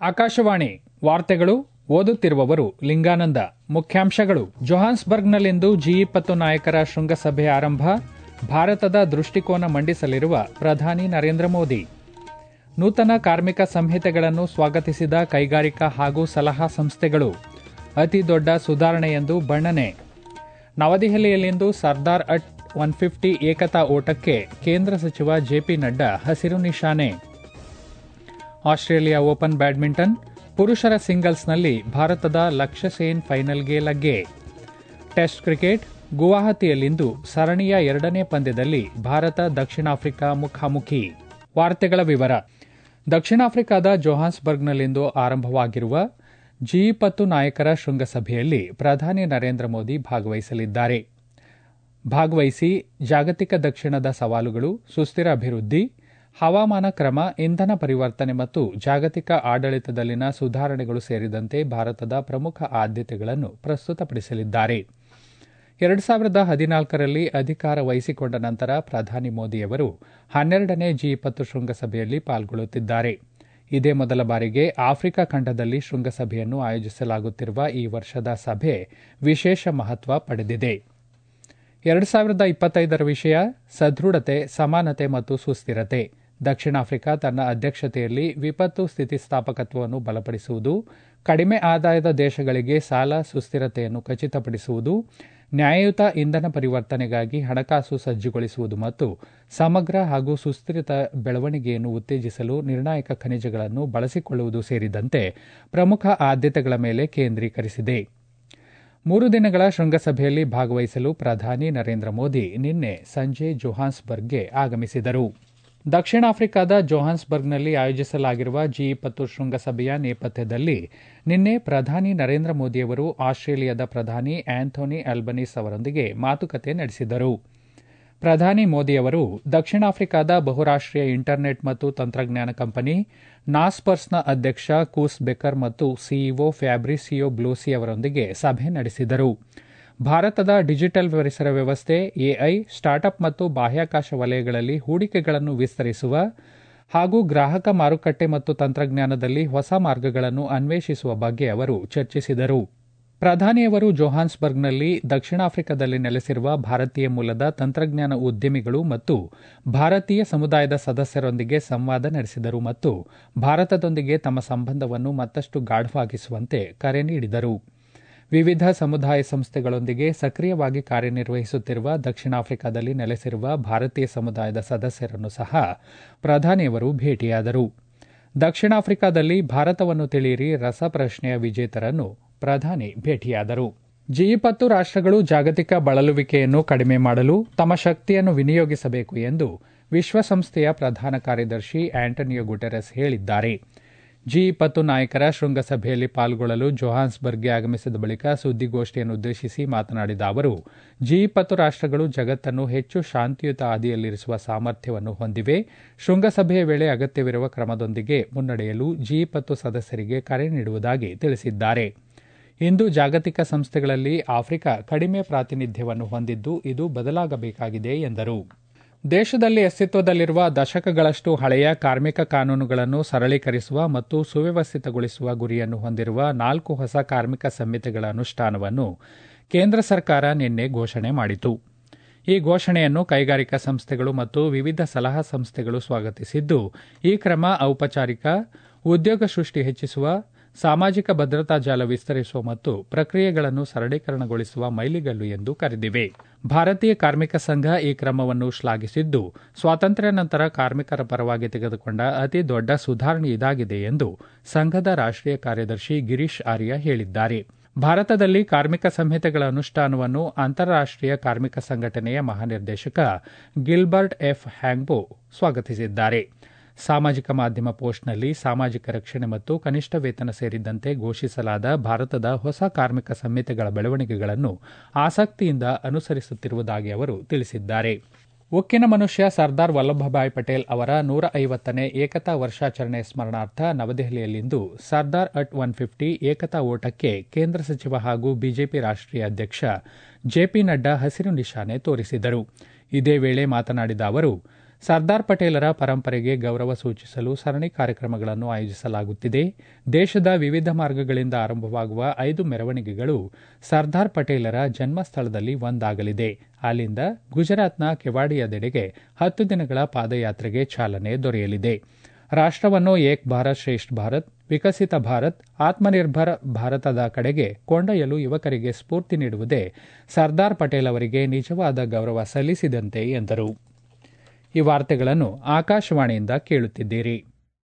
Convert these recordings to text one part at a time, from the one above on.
ಆಕಾಶವಾಣಿ ವಾರ್ತೆಗಳು ಓದುತ್ತಿರುವವರು ಲಿಂಗಾನಂದ ಮುಖ್ಯಾಂಶಗಳು ಜೊಹಾನ್ಸ್ಬರ್ಗ್ನಲ್ಲಿಂದು ಜಿ ಇಪ್ಪತ್ತು ನಾಯಕರ ಶೃಂಗಸಭೆ ಆರಂಭ ಭಾರತದ ದೃಷ್ಟಿಕೋನ ಮಂಡಿಸಲಿರುವ ಪ್ರಧಾನಿ ನರೇಂದ್ರ ಮೋದಿ ನೂತನ ಕಾರ್ಮಿಕ ಸಂಹಿತೆಗಳನ್ನು ಸ್ವಾಗತಿಸಿದ ಕೈಗಾರಿಕಾ ಹಾಗೂ ಸಲಹಾ ಸಂಸ್ಥೆಗಳು ಅತಿ ದೊಡ್ಡ ಸುಧಾರಣೆ ಎಂದು ಬಣ್ಣನೆ ನವದೆಹಲಿಯಲ್ಲಿಂದು ಸರ್ದಾರ್ ಅಟ್ ಒನ್ ಫಿಫ್ಟಿ ಏಕತಾ ಓಟಕ್ಕೆ ಕೇಂದ್ರ ಸಚಿವ ಜೆಪಿ ನಡ್ಡಾ ಹಸಿರು ನಿಶಾನೆ ಆಸ್ಟ್ರೇಲಿಯಾ ಓಪನ್ ಬ್ಯಾಡ್ಮಿಂಟನ್ ಪುರುಷರ ಸಿಂಗಲ್ಸ್ನಲ್ಲಿ ಭಾರತದ ಲಕ್ಷ್ಯ ಸೇನ್ ಫೈನಲ್ಗೆ ಲಗ್ಗೆ ಟೆಸ್ಟ್ ಕ್ರಿಕೆಟ್ ಗುವಾಹತಿಯಲ್ಲಿಂದು ಸರಣಿಯ ಎರಡನೇ ಪಂದ್ಯದಲ್ಲಿ ಭಾರತ ದಕ್ಷಿಣ ಆಫ್ರಿಕಾ ಮುಖಾಮುಖಿ ವಾರ್ತೆಗಳ ವಿವರ ದಕ್ಷಿಣ ಆಫ್ರಿಕಾದ ಜೊಹಾನ್ಸ್ಬರ್ಗ್ನಲ್ಲಿಂದು ಆರಂಭವಾಗಿರುವ ಜಿ ಇಪ್ಪತ್ತು ನಾಯಕರ ಶೃಂಗಸಭೆಯಲ್ಲಿ ಪ್ರಧಾನಿ ನರೇಂದ್ರ ಮೋದಿ ಭಾಗವಹಿಸಲಿದ್ದಾರೆ ಭಾಗವಹಿಸಿ ಜಾಗತಿಕ ದಕ್ಷಿಣದ ಸವಾಲುಗಳು ಸುಸ್ಥಿರ ಅಭಿವೃದ್ಧಿ ಹವಾಮಾನ ಕ್ರಮ ಇಂಧನ ಪರಿವರ್ತನೆ ಮತ್ತು ಜಾಗತಿಕ ಆಡಳಿತದಲ್ಲಿನ ಸುಧಾರಣೆಗಳು ಸೇರಿದಂತೆ ಭಾರತದ ಪ್ರಮುಖ ಆದ್ಯತೆಗಳನ್ನು ಪ್ರಸ್ತುತಪಡಿಸಲಿದ್ದಾರೆ ಎರಡು ಸಾವಿರದ ಹದಿನಾಲ್ಕರಲ್ಲಿ ಅಧಿಕಾರ ವಹಿಸಿಕೊಂಡ ನಂತರ ಪ್ರಧಾನಿ ಮೋದಿಯವರು ಹನ್ನೆರಡನೇ ಜಿ ಇಪ್ಪತ್ತು ಶೃಂಗಸಭೆಯಲ್ಲಿ ಪಾಲ್ಗೊಳ್ಳುತ್ತಿದ್ದಾರೆ ಇದೇ ಮೊದಲ ಬಾರಿಗೆ ಆಫ್ರಿಕಾ ಖಂಡದಲ್ಲಿ ಶೃಂಗಸಭೆಯನ್ನು ಆಯೋಜಿಸಲಾಗುತ್ತಿರುವ ಈ ವರ್ಷದ ಸಭೆ ವಿಶೇಷ ಮಹತ್ವ ಪಡೆದಿದೆ ಎರಡು ಸಾವಿರದ ಇಪ್ಪತ್ತೈದರ ವಿಷಯ ಸದೃಢತೆ ಸಮಾನತೆ ಮತ್ತು ಸುಸ್ಥಿರತೆ ದಕ್ಷಿಣ ಆಫ್ರಿಕಾ ತನ್ನ ಅಧ್ಯಕ್ಷತೆಯಲ್ಲಿ ವಿಪತ್ತು ಸ್ಥಿತಿಸ್ಥಾಪಕತ್ವವನ್ನು ಬಲಪಡಿಸುವುದು ಕಡಿಮೆ ಆದಾಯದ ದೇಶಗಳಿಗೆ ಸಾಲ ಸುಸ್ಥಿರತೆಯನ್ನು ಖಚಿತಪಡಿಸುವುದು ನ್ಯಾಯಯುತ ಇಂಧನ ಪರಿವರ್ತನೆಗಾಗಿ ಹಣಕಾಸು ಸಜ್ಜುಗೊಳಿಸುವುದು ಮತ್ತು ಸಮಗ್ರ ಹಾಗೂ ಸುಸ್ಥಿರತ ಬೆಳವಣಿಗೆಯನ್ನು ಉತ್ತೇಜಿಸಲು ನಿರ್ಣಾಯಕ ಖನಿಜಗಳನ್ನು ಬಳಸಿಕೊಳ್ಳುವುದು ಸೇರಿದಂತೆ ಪ್ರಮುಖ ಆದ್ಯತೆಗಳ ಮೇಲೆ ಕೇಂದ್ರೀಕರಿಸಿದೆ ಮೂರು ದಿನಗಳ ಶೃಂಗಸಭೆಯಲ್ಲಿ ಭಾಗವಹಿಸಲು ಪ್ರಧಾನಿ ನರೇಂದ್ರ ಮೋದಿ ನಿನ್ನೆ ಸಂಜೆ ಜೊಹಾನ್ಸ್ಬರ್ಗ್ಗೆ ಆಗಮಿಸಿದರು ದಕ್ಷಿಣ ಆಫ್ರಿಕಾದ ಜೊಹಾನ್ಸ್ಬರ್ಗ್ನಲ್ಲಿ ಆಯೋಜಿಸಲಾಗಿರುವ ಜಿ ಇಪ್ಪತ್ತು ಶೃಂಗಸಭೆಯ ನೇಪಥ್ಯದಲ್ಲಿ ನಿನ್ನೆ ಪ್ರಧಾನಿ ನರೇಂದ್ರ ಮೋದಿಯವರು ಆಸ್ಟ್ರೇಲಿಯಾದ ಪ್ರಧಾನಿ ಆಂಥೋನಿ ಅಲ್ಬನೀಸ್ ಅವರೊಂದಿಗೆ ಮಾತುಕತೆ ನಡೆಸಿದರು ಪ್ರಧಾನಿ ಮೋದಿಯವರು ದಕ್ಷಿಣ ಆಫ್ರಿಕಾದ ಬಹುರಾಷ್ಟೀಯ ಇಂಟರ್ನೆಟ್ ಮತ್ತು ತಂತ್ರಜ್ಞಾನ ಕಂಪನಿ ನಾಸ್ಪರ್ಸ್ನ ಅಧ್ಯಕ್ಷ ಕೂಸ್ ಬೆಕರ್ ಮತ್ತು ಸಿಇಒ ಫ್ಯಾಬ್ರಿಸಿಯೋ ಬ್ಲೂಸಿ ಅವರೊಂದಿಗೆ ಸಭೆ ನಡೆಸಿದರು ಭಾರತದ ಡಿಜಿಟಲ್ ಪರಿಸರ ವ್ಯವಸ್ಥೆ ಎಐ ಸ್ಟಾರ್ಟ್ಅಪ್ ಮತ್ತು ಬಾಹ್ಯಾಕಾಶ ವಲಯಗಳಲ್ಲಿ ಹೂಡಿಕೆಗಳನ್ನು ವಿಸ್ತರಿಸುವ ಹಾಗೂ ಗ್ರಾಹಕ ಮಾರುಕಟ್ಟೆ ಮತ್ತು ತಂತ್ರಜ್ಞಾನದಲ್ಲಿ ಹೊಸ ಮಾರ್ಗಗಳನ್ನು ಅನ್ವೇಷಿಸುವ ಬಗ್ಗೆ ಅವರು ಚರ್ಚಿಸಿದರು ಪ್ರಧಾನಿಯವರು ಜೊಹಾನ್ಸ್ಬರ್ಗ್ನಲ್ಲಿ ದಕ್ಷಿಣ ಆಫ್ರಿಕಾದಲ್ಲಿ ನೆಲೆಸಿರುವ ಭಾರತೀಯ ಮೂಲದ ತಂತ್ರಜ್ಞಾನ ಉದ್ಯಮಿಗಳು ಮತ್ತು ಭಾರತೀಯ ಸಮುದಾಯದ ಸದಸ್ಯರೊಂದಿಗೆ ಸಂವಾದ ನಡೆಸಿದರು ಮತ್ತು ಭಾರತದೊಂದಿಗೆ ತಮ್ಮ ಸಂಬಂಧವನ್ನು ಮತ್ತಷ್ಟು ಗಾಢವಾಗಿಸುವಂತೆ ಕರೆ ನೀಡಿದರು ವಿವಿಧ ಸಮುದಾಯ ಸಂಸ್ಥೆಗಳೊಂದಿಗೆ ಸಕ್ರಿಯವಾಗಿ ಕಾರ್ಯನಿರ್ವಹಿಸುತ್ತಿರುವ ದಕ್ಷಿಣ ಆಫ್ರಿಕಾದಲ್ಲಿ ನೆಲೆಸಿರುವ ಭಾರತೀಯ ಸಮುದಾಯದ ಸದಸ್ಯರನ್ನು ಸಹ ಪ್ರಧಾನಿಯವರು ಭೇಟಿಯಾದರು ದಕ್ಷಿಣ ಆಫ್ರಿಕಾದಲ್ಲಿ ಭಾರತವನ್ನು ತಿಳಿಯಿರಿ ರಸಪ್ರಶ್ನೆಯ ವಿಜೇತರನ್ನು ಪ್ರಧಾನಿ ಭೇಟಿಯಾದರು ಜಿ ಇಪ್ಪತ್ತು ರಾಷ್ಟಗಳು ಜಾಗತಿಕ ಬಳಲುವಿಕೆಯನ್ನು ಕಡಿಮೆ ಮಾಡಲು ತಮ್ಮ ಶಕ್ತಿಯನ್ನು ವಿನಿಯೋಗಿಸಬೇಕು ಎಂದು ವಿಶ್ವಸಂಸ್ಥೆಯ ಪ್ರಧಾನ ಕಾರ್ಯದರ್ಶಿ ಆಂಟನಿಯೋ ಗುಟೆರಸ್ ಹೇಳಿದ್ದಾರೆ ಜಿ ಇಪ್ಪತ್ತು ನಾಯಕರ ಶೃಂಗಸಭೆಯಲ್ಲಿ ಪಾಲ್ಗೊಳ್ಳಲು ಜೊಹಾನ್ಸ್ಬರ್ಗ್ಗೆ ಆಗಮಿಸಿದ ಬಳಿಕ ಸುದ್ದಿಗೋಷ್ಠಿಯನ್ನುದ್ದೇಶಿಸಿ ಮಾತನಾಡಿದ ಅವರು ಜಿ ಇಪ್ಪತ್ತು ರಾಷ್ಟಗಳು ಜಗತ್ತನ್ನು ಹೆಚ್ಚು ಶಾಂತಿಯುತ ಹಾದಿಯಲ್ಲಿರಿಸುವ ಸಾಮರ್ಥ್ಯವನ್ನು ಹೊಂದಿವೆ ಶೃಂಗಸಭೆಯ ವೇಳೆ ಅಗತ್ಯವಿರುವ ಕ್ರಮದೊಂದಿಗೆ ಮುನ್ನಡೆಯಲು ಜಿ ಇಪ್ಪತ್ತು ಸದಸ್ಯರಿಗೆ ಕರೆ ನೀಡುವುದಾಗಿ ತಿಳಿಸಿದ್ದಾರೆ ಇಂದು ಜಾಗತಿಕ ಸಂಸ್ಥೆಗಳಲ್ಲಿ ಆಫ್ರಿಕಾ ಕಡಿಮೆ ಪ್ರಾತಿನಿಧ್ಯವನ್ನು ಹೊಂದಿದ್ದು ಇದು ಬದಲಾಗಬೇಕಾಗಿದೆ ಎಂದರು ದೇಶದಲ್ಲಿ ಅಸ್ತಿತ್ವದಲ್ಲಿರುವ ದಶಕಗಳಷ್ಟು ಹಳೆಯ ಕಾರ್ಮಿಕ ಕಾನೂನುಗಳನ್ನು ಸರಳೀಕರಿಸುವ ಮತ್ತು ಸುವ್ಯವಸ್ಥಿತಗೊಳಿಸುವ ಗುರಿಯನ್ನು ಹೊಂದಿರುವ ನಾಲ್ಕು ಹೊಸ ಕಾರ್ಮಿಕ ಸಂಹಿತೆಗಳ ಅನುಷ್ಠಾನವನ್ನು ಕೇಂದ್ರ ಸರ್ಕಾರ ನಿನ್ನೆ ಘೋಷಣೆ ಮಾಡಿತು ಈ ಘೋಷಣೆಯನ್ನು ಕೈಗಾರಿಕಾ ಸಂಸ್ಥೆಗಳು ಮತ್ತು ವಿವಿಧ ಸಲಹಾ ಸಂಸ್ಥೆಗಳು ಸ್ವಾಗತಿಸಿದ್ದು ಈ ಕ್ರಮ ಔಪಚಾರಿಕ ಉದ್ಯೋಗ ಸೃಷ್ಟಿ ಹೆಚ್ಚಿಸುವ ಸಾಮಾಜಿಕ ಭದ್ರತಾ ಜಾಲ ವಿಸ್ತರಿಸುವ ಮತ್ತು ಪ್ರಕ್ರಿಯೆಗಳನ್ನು ಸರಳೀಕರಣಗೊಳಿಸುವ ಮೈಲಿಗಲ್ಲು ಎಂದು ಕರೆದಿವೆ ಭಾರತೀಯ ಕಾರ್ಮಿಕ ಸಂಘ ಈ ಕ್ರಮವನ್ನು ಶ್ಲಾಘಿಸಿದ್ದು ಸ್ವಾತಂತ್ರ್ಯ ನಂತರ ಕಾರ್ಮಿಕರ ಪರವಾಗಿ ತೆಗೆದುಕೊಂಡ ಅತಿ ದೊಡ್ಡ ಸುಧಾರಣೆ ಇದಾಗಿದೆ ಎಂದು ಸಂಘದ ರಾಷ್ಟೀಯ ಕಾರ್ಯದರ್ಶಿ ಗಿರೀಶ್ ಆರ್ಯ ಹೇಳಿದ್ದಾರೆ ಭಾರತದಲ್ಲಿ ಕಾರ್ಮಿಕ ಸಂಹಿತೆಗಳ ಅನುಷ್ಠಾನವನ್ನು ಅಂತಾರಾಷ್ಟೀಯ ಕಾರ್ಮಿಕ ಸಂಘಟನೆಯ ಮಹಾನಿರ್ದೇಶಕ ಗಿಲ್ಬರ್ಟ್ ಎಫ್ ಹ್ಯಾಂಗ್ಬೋ ಸ್ವಾಗತಿಸಿದ್ದಾರೆ ಸಾಮಾಜಿಕ ಮಾಧ್ಯಮ ಪೋಸ್ಟ್ನಲ್ಲಿ ಸಾಮಾಜಿಕ ರಕ್ಷಣೆ ಮತ್ತು ಕನಿಷ್ಠ ವೇತನ ಸೇರಿದಂತೆ ಘೋಷಿಸಲಾದ ಭಾರತದ ಹೊಸ ಕಾರ್ಮಿಕ ಸಂಹಿತೆಗಳ ಬೆಳವಣಿಗೆಗಳನ್ನು ಆಸಕ್ತಿಯಿಂದ ಅನುಸರಿಸುತ್ತಿರುವುದಾಗಿ ಅವರು ತಿಳಿಸಿದ್ದಾರೆ ಉಕ್ಕಿನ ಮನುಷ್ಯ ಸರ್ದಾರ್ ವಲ್ಲಭಭಾಯ್ ಪಟೇಲ್ ಅವರ ನೂರ ಐವತ್ತನೇ ಏಕತಾ ವರ್ಷಾಚರಣೆ ಸ್ಮರಣಾರ್ಥ ನವದೆಹಲಿಯಲ್ಲಿಂದು ಸರ್ದಾರ್ ಅಟ್ ಒನ್ ಫಿಫ್ಟಿ ಏಕತಾ ಓಟಕ್ಕೆ ಕೇಂದ್ರ ಸಚಿವ ಹಾಗೂ ಬಿಜೆಪಿ ರಾಷ್ಟೀಯ ಅಧ್ಯಕ್ಷ ಜೆಪಿ ನಡ್ಡಾ ಹಸಿರು ನಿಶಾನೆ ತೋರಿಸಿದರು ಇದೇ ವೇಳೆ ಮಾತನಾಡಿದ ಅವರು ಸರ್ದಾರ್ ಪಟೇಲರ ಪರಂಪರೆಗೆ ಗೌರವ ಸೂಚಿಸಲು ಸರಣಿ ಕಾರ್ಯಕ್ರಮಗಳನ್ನು ಆಯೋಜಿಸಲಾಗುತ್ತಿದೆ ದೇಶದ ವಿವಿಧ ಮಾರ್ಗಗಳಿಂದ ಆರಂಭವಾಗುವ ಐದು ಮೆರವಣಿಗೆಗಳು ಸರ್ದಾರ್ ಪಟೇಲರ ಜನ್ಮಸ್ಥಳದಲ್ಲಿ ಒಂದಾಗಲಿದೆ ಅಲ್ಲಿಂದ ಗುಜರಾತ್ನ ಕೆವಾಡಿಯಾದೆಡೆಗೆ ಹತ್ತು ದಿನಗಳ ಪಾದಯಾತ್ರೆಗೆ ಚಾಲನೆ ದೊರೆಯಲಿದೆ ರಾಷ್ಟವನ್ನು ಏಕ್ ಭಾರತ್ ಶ್ರೇಷ್ಠ ಭಾರತ್ ವಿಕಸಿತ ಭಾರತ್ ಆತ್ಮನಿರ್ಭರ ಭಾರತದ ಕಡೆಗೆ ಕೊಂಡೊಯ್ಯಲು ಯುವಕರಿಗೆ ಸ್ಫೂರ್ತಿ ನೀಡುವುದೇ ಸರ್ದಾರ್ ಪಟೇಲ್ ಅವರಿಗೆ ನಿಜವಾದ ಗೌರವ ಸಲ್ಲಿಸಿದಂತೆ ಎಂದರು ಈ ವಾರ್ತೆಗಳನ್ನು ಆಕಾಶವಾಣಿಯಿಂದ ಕೇಳುತ್ತಿದ್ದೀರಿ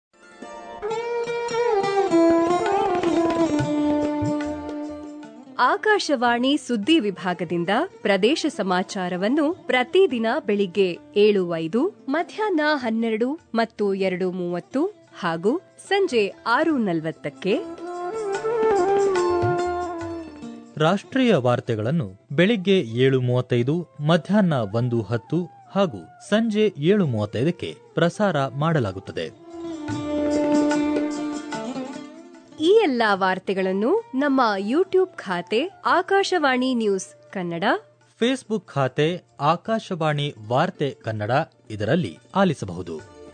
ಆಕಾಶವಾಣಿ ಸುದ್ದಿ ವಿಭಾಗದಿಂದ ಪ್ರದೇಶ ಸಮಾಚಾರವನ್ನು ಪ್ರತಿದಿನ ಬೆಳಿಗ್ಗೆ ಏಳು ಐದು ಮಧ್ಯಾಹ್ನ ಹನ್ನೆರಡು ಮತ್ತು ಎರಡು ಮೂವತ್ತು ಹಾಗೂ ಸಂಜೆ ಆರು ನಲವತ್ತಕ್ಕೆ ರಾಷ್ಟ್ರೀಯ ವಾರ್ತೆಗಳನ್ನು ಬೆಳಿಗ್ಗೆ ಏಳು ಮೂವತ್ತೈದು ಮಧ್ಯಾಹ್ನ ಒಂದು ಹತ್ತು ಹಾಗೂ ಸಂಜೆ ಏಳು ಮೂವತ್ತೈದಕ್ಕೆ ಪ್ರಸಾರ ಮಾಡಲಾಗುತ್ತದೆ ಈ ಎಲ್ಲಾ ವಾರ್ತೆಗಳನ್ನು ನಮ್ಮ ಯೂಟ್ಯೂಬ್ ಖಾತೆ ಆಕಾಶವಾಣಿ ನ್ಯೂಸ್ ಕನ್ನಡ ಫೇಸ್ಬುಕ್ ಖಾತೆ ಆಕಾಶವಾಣಿ ವಾರ್ತೆ ಕನ್ನಡ ಇದರಲ್ಲಿ ಆಲಿಸಬಹುದು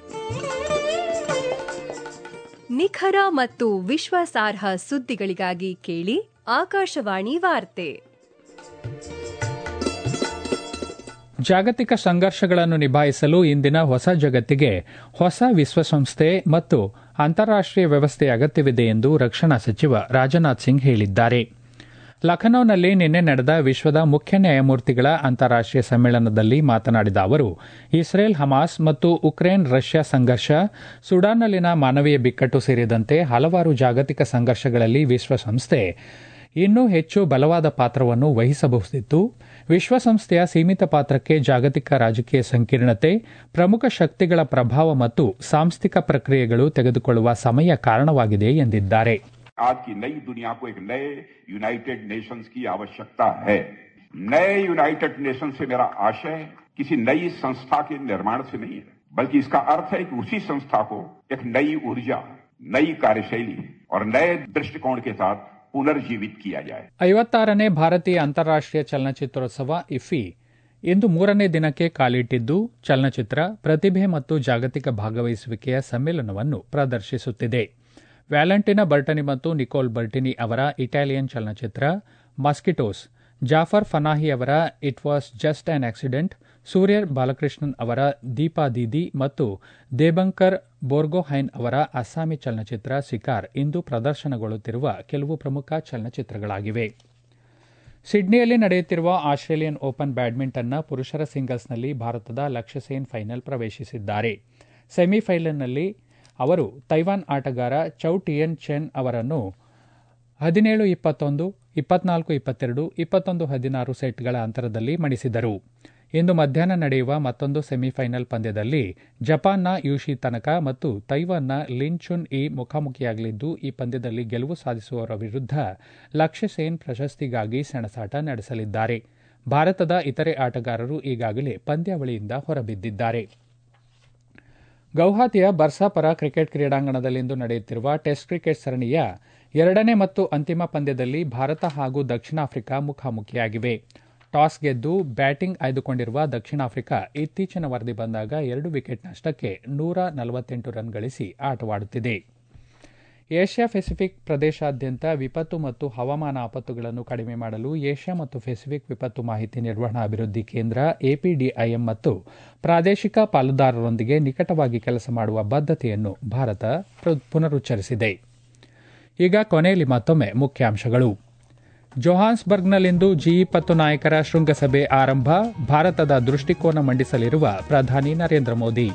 ನಿಖರ ಮತ್ತು ವಿಶ್ವಾಸಾರ್ಹ ಸುದ್ದಿಗಳಿಗಾಗಿ ಕೇಳಿ ಆಕಾಶವಾಣಿ ವಾರ್ತೆ ಜಾಗತಿಕ ಸಂಘರ್ಷಗಳನ್ನು ನಿಭಾಯಿಸಲು ಇಂದಿನ ಹೊಸ ಜಗತ್ತಿಗೆ ಹೊಸ ವಿಶ್ವಸಂಸ್ಥೆ ಮತ್ತು ಅಂತಾರಾಷ್ಟೀಯ ವ್ಯವಸ್ಥೆ ಅಗತ್ಯವಿದೆ ಎಂದು ರಕ್ಷಣಾ ಸಚಿವ ರಾಜನಾಥ್ ಸಿಂಗ್ ಹೇಳಿದ್ದಾರೆ ಲಖನೌನಲ್ಲಿ ನಿನ್ನೆ ನಡೆದ ವಿಶ್ವದ ಮುಖ್ಯ ನ್ಯಾಯಮೂರ್ತಿಗಳ ಅಂತಾರಾಷ್ಟೀಯ ಸಮ್ಮೇಳನದಲ್ಲಿ ಮಾತನಾಡಿದ ಅವರು ಇಸ್ರೇಲ್ ಹಮಾಸ್ ಮತ್ತು ಉಕ್ರೇನ್ ರಷ್ಯಾ ಸಂಘರ್ಷ ಸುಡಾನ್ನಲ್ಲಿನ ಮಾನವೀಯ ಬಿಕ್ಕಟ್ಟು ಸೇರಿದಂತೆ ಹಲವಾರು ಜಾಗತಿಕ ಸಂಘರ್ಷಗಳಲ್ಲಿ ವಿಶ್ವಸಂಸ್ಥೆ ಇನ್ನೂ ಹೆಚ್ಚು ಬಲವಾದ ಪಾತ್ರವನ್ನು ವಹಿಸಬಹುದಿತ್ತು ವಿಶ್ವಸಂಸ್ಥೆಯ ಸೀಮಿತ ಪಾತ್ರಕ್ಕೆ ಜಾಗತಿಕ ರಾಜಕೀಯ ಸಂಕೀರ್ಣತೆ ಪ್ರಮುಖ ಶಕ್ತಿಗಳ ಪ್ರಭಾವ ಮತ್ತು ಸಾಂಸ್ಥಿಕ ಪ್ರಕ್ರಿಯೆಗಳು ತೆಗೆದುಕೊಳ್ಳುವ ಸಮಯ ಕಾರಣವಾಗಿದೆ ಎಂದಿದ್ದಾರೆ आज की नई दुनिया को एक नए यूनाइटेड नेशंस की आवश्यकता है नए यूनाइटेड नेशन से मेरा आशय किसी नई संस्था के निर्माण से नहीं है बल्कि इसका अर्थ है कि उसी संस्था को एक नई ऊर्जा नई कार्यशैली और नए दृष्टिकोण के साथ पुनर्जीवित किया जाए ಐವತ್ತಾರನೇ ಭಾರತೀಯ ಅಂತಾರಾಷ್ಟೀಯ ಚಲನಚಿತ್ರೋತ್ಸವ ಇಫಿ ಇಂದು ಮೂರನೇ ದಿನಕ್ಕೆ ಕಾಲಿಟ್ಟಿದ್ದು ಚಲನಚಿತ್ರ ಪ್ರತಿಭೆ ಮತ್ತು ಜಾಗತಿಕ ಭಾಗವಹಿಸುವಿಕೆಯ ಸಮ್ಮೇಳನವನ್ನು ಪ್ರದರ್ಶಿಸುತ್ತಿದೆ ವ್ಯಾಲೆಂಟಿನ ಬರ್ಟನಿ ಮತ್ತು ನಿಕೋಲ್ ಬರ್ಟಿನಿ ಅವರ ಇಟಾಲಿಯನ್ ಚಲನಚಿತ್ರ ಮಸ್ಕಿಟೋಸ್ ಜಾಫರ್ ಫನಾಹಿ ಅವರ it was just an accident Surya Balakrishnan ಅವರ ದೀಪಾ ದೀದಿ ಮತ್ತು ದೇಬಂಕರ್ ಬೋರ್ಗೊಹೈನ್ ಅವರ ಅಸ್ಸಾಮಿ ಚಲನಚಿತ್ರ ಸಿಕಾರ್ ಇಂದು ಪ್ರದರ್ಶನಗೊಳ್ಳುತ್ತಿರುವ ಕೆಲವು ಪ್ರಮುಖ ಚಲನಚಿತ್ರಗಳಾಗಿವೆ ಸಿಡ್ನಿಯಲ್ಲಿ ನಡೆಯುತ್ತಿರುವ ಆಸ್ಟ್ರೇಲಿಯನ್ ಓಪನ್ ಬ್ಯಾಡ್ಮಿಂಟನ್ನ ಪುರುಷರ ಸಿಂಗಲ್ಸ್ನಲ್ಲಿ ಭಾರತದ ಲಕ್ಷ್ಯ ಸೇನ್ ಫೈನಲ್ ಪ್ರವೇಶಿಸಿದ್ದಾರೆ ಸೆಮಿಫೈನಲ್ನಲ್ಲಿ ಅವರು ತೈವಾನ್ ಆಟಗಾರ ಚೌ ಟಿಯನ್ ಚೆನ್ ಅವರನ್ನು ಹದಿನೇಳು ಇಪ್ಪತ್ತೊಂದು ಇಪ್ಪತ್ನಾಲ್ಕು ಇಪ್ಪತ್ತೆರಡು ಇಪ್ಪತ್ತೊಂದು ಹದಿನಾರು ಸೆಟ್ಗಳ ಅಂತರದಲ್ಲಿ ಮಣಿಸಿದರು ಇಂದು ಮಧ್ಯಾಹ್ನ ನಡೆಯುವ ಮತ್ತೊಂದು ಸೆಮಿಫೈನಲ್ ಪಂದ್ಯದಲ್ಲಿ ಜಪಾನ್ನ ಯೂಶಿ ತನಕ ಮತ್ತು ತೈವಾನ್ನ ಲಿನ್ ಚುನ್ ಇ ಮುಖಾಮುಖಿಯಾಗಲಿದ್ದು ಈ ಪಂದ್ಯದಲ್ಲಿ ಗೆಲುವು ಸಾಧಿಸುವವರ ವಿರುದ್ಧ ಲಕ್ಷ್ಯ ಸೇನ್ ಪ್ರಶಸ್ತಿಗಾಗಿ ಸೆಣಸಾಟ ನಡೆಸಲಿದ್ದಾರೆ ಭಾರತದ ಇತರೆ ಆಟಗಾರರು ಈಗಾಗಲೇ ಪಂದ್ಯಾವಳಿಯಿಂದ ಹೊರಬಿದ್ದಿದ್ದಾರೆ ಗೌಹಾತಿಯ ಬರ್ಸಾಪರ ಕ್ರಿಕೆಟ್ ಕ್ರೀಡಾಂಗಣದಲ್ಲಿಂದು ನಡೆಯುತ್ತಿರುವ ಟೆಸ್ಟ್ ಕ್ರಿಕೆಟ್ ಸರಣಿಯ ಎರಡನೇ ಮತ್ತು ಅಂತಿಮ ಪಂದ್ಯದಲ್ಲಿ ಭಾರತ ಹಾಗೂ ದಕ್ಷಿಣ ಆಫ್ರಿಕಾ ಮುಖಾಮುಖಿಯಾಗಿವೆ ಟಾಸ್ ಗೆದ್ದು ಬ್ಯಾಟಿಂಗ್ ಆಯ್ದುಕೊಂಡಿರುವ ದಕ್ಷಿಣ ಆಫ್ರಿಕಾ ಇತ್ತೀಚಿನ ವರದಿ ಬಂದಾಗ ಎರಡು ವಿಕೆಟ್ ನಷ್ಟಕ್ಕೆ ನೂರ ನಲವತ್ತೆಂಟು ರನ್ ಗಳಿಸಿ ಆಟವಾಡುತ್ತಿದೆ ಏಷ್ಯಾ ಪೆಸಿಫಿಕ್ ಪ್ರದೇಶಾದ್ಯಂತ ವಿಪತ್ತು ಮತ್ತು ಹವಾಮಾನ ಆಪತ್ತುಗಳನ್ನು ಕಡಿಮೆ ಮಾಡಲು ಏಷ್ಯಾ ಮತ್ತು ಪೆಸಿಫಿಕ್ ವಿಪತ್ತು ಮಾಹಿತಿ ನಿರ್ವಹಣಾ ಅಭಿವೃದ್ಧಿ ಕೇಂದ್ರ ಎಪಿಡಿಐಎಂ ಮತ್ತು ಪ್ರಾದೇಶಿಕ ಪಾಲುದಾರರೊಂದಿಗೆ ನಿಕಟವಾಗಿ ಕೆಲಸ ಮಾಡುವ ಬದ್ಧತೆಯನ್ನು ಭಾರತ ಪುನರುಚ್ಚರಿಸಿದೆ ಈಗ ಕೊನೆಯಲ್ಲಿ ಮತ್ತೊಮ್ಮೆ ಮುಖ್ಯಾಂಶಗಳು ಜೊಹಾನ್ಸ್ಬರ್ಗ್ನಲ್ಲಿಂದು ಜಿ ಇಪ್ಪತ್ತು ನಾಯಕರ ಶೃಂಗಸಭೆ ಆರಂಭ ಭಾರತದ ದೃಷ್ಟಿಕೋನ ಮಂಡಿಸಲಿರುವ ಪ್ರಧಾನಿ ನರೇಂದ್ರ ಮೋದಿ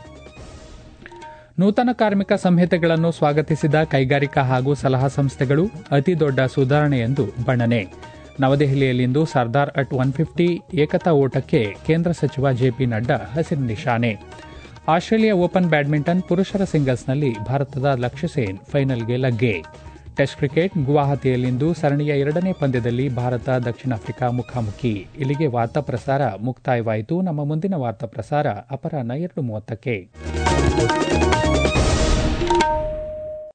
ನೂತನ ಕಾರ್ಮಿಕ ಸಂಹಿತೆಗಳನ್ನು ಸ್ವಾಗತಿಸಿದ ಕೈಗಾರಿಕಾ ಹಾಗೂ ಸಲಹಾ ಸಂಸ್ಥೆಗಳು ಅತಿದೊಡ್ಡ ಸುಧಾರಣೆ ಎಂದು ಬಣ್ಣನೆ ನವದೆಹಲಿಯಲ್ಲಿಂದು ಸರ್ದಾರ್ ಅಟ್ ಒನ್ ಫಿಫ್ಟಿ ಏಕತಾ ಓಟಕ್ಕೆ ಕೇಂದ್ರ ಸಚಿವ ಜೆಪಿ ನಡ್ಡಾ ಹಸಿರು ನಿಶಾನೆ ಆಸ್ಟ್ರೇಲಿಯಾ ಓಪನ್ ಬ್ಯಾಡ್ಮಿಂಟನ್ ಪುರುಷರ ಸಿಂಗಲ್ಸ್ನಲ್ಲಿ ಭಾರತದ ಲಕ್ಷ್ಯ ಸೇನ್ ಫೈನಲ್ಗೆ ಲಗ್ಗೆ ಟೆಸ್ಟ್ ಕ್ರಿಕೆಟ್ ಗುವಾಹತಿಯಲ್ಲಿಂದು ಸರಣಿಯ ಎರಡನೇ ಪಂದ್ಯದಲ್ಲಿ ಭಾರತ ದಕ್ಷಿಣ ಆಫ್ರಿಕಾ ಮುಖಾಮುಖಿ ಇಲ್ಲಿಗೆ ವಾರ್ತಾ ಪ್ರಸಾರ ಮುಕ್ತಾಯವಾಯಿತು ನಮ್ಮ ಮುಂದಿನ ವಾರ್ತಾ ಪ್ರಸಾರ ಅಪರಾಹ್ನ ಎರಡು ಮೂವತ್ತಕ್ಕೆ